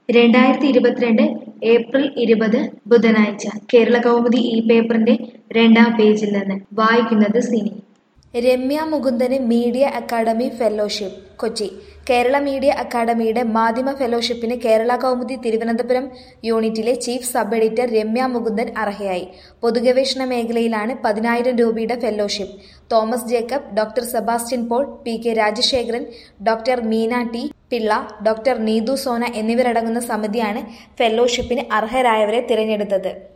രണ്ടായിരത്തി ഇരുപത്തിരണ്ട് ഏപ്രിൽ ഇരുപത് ബുധനാഴ്ച കേരള കൗമുദി ഈ പേപ്പറിന്റെ രണ്ടാം പേജിൽ നിന്ന് വായിക്കുന്നത് സിനി രമ്യ മുകുന്ദന് media academy fellowship Kochi Kerala media അക്കാദമിയുടെ മാധ്യമ ഫെലോഷിപ്പിന് കേരള കൗമുദി തിരുവനന്തപുരം യൂണിറ്റിലെ chief sub editor Ramya Mukundan അർഹയായി പൊതുഗവേഷണ മേഖലയിലാണ് പതിനായിരം രൂപയുടെ fellowship Thomas Jacob doctor Sebastian Paul P K Rajasekharan doctor Meena T Pillai doctor Neethu Sona എന്നിവരടങ്ങുന്ന സമിതിയാണ് ഫെലോഷിപ്പിന് അർഹരായവരെ തിരഞ്ഞെടുത്തത്